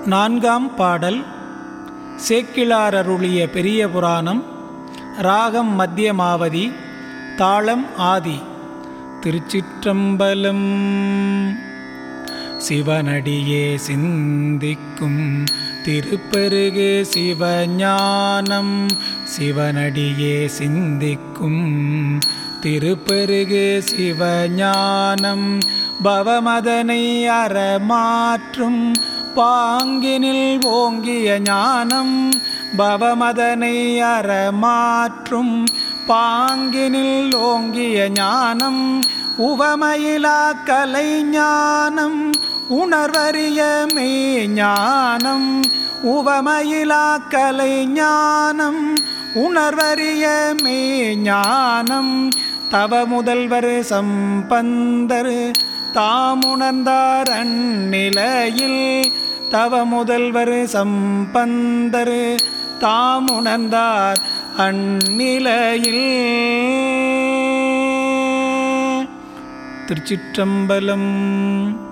நான்காம் பாடல் சேக்கிழார் அருளிய பெரிய புராணம் ராகம் மத்தியமாவதி தாளம் ஆதி திருச்சிற்றம்பலம் சிவனடியே சிந்திக்கும் திருப்பெருகு சிவஞானம் சிவனடியே சிந்திக்கும் திருப்பெருகு சிவஞானம் பவமதனை அறமாற்றும் பாங்கினில் ஓங்கிய ஞானம் பவமதனை அறமாற்றும் பாங்கினில் ஓங்கிய ஞானம் உவமயிலா கலை ஞானம் உணர்வறிய மெய்ஞானம் உவமயிலா கலை ஞானம் உணர்வறிய மெய்ஞானம் தவ முதல்வர் சம்பந்தர் தாமுணர்ந்தார் அந்நிலையில் தவ முதல்வர் சம்பந்தர் தாமுணர்ந்தார் அந்நிலையில் திருச்சிற்றம்பலம்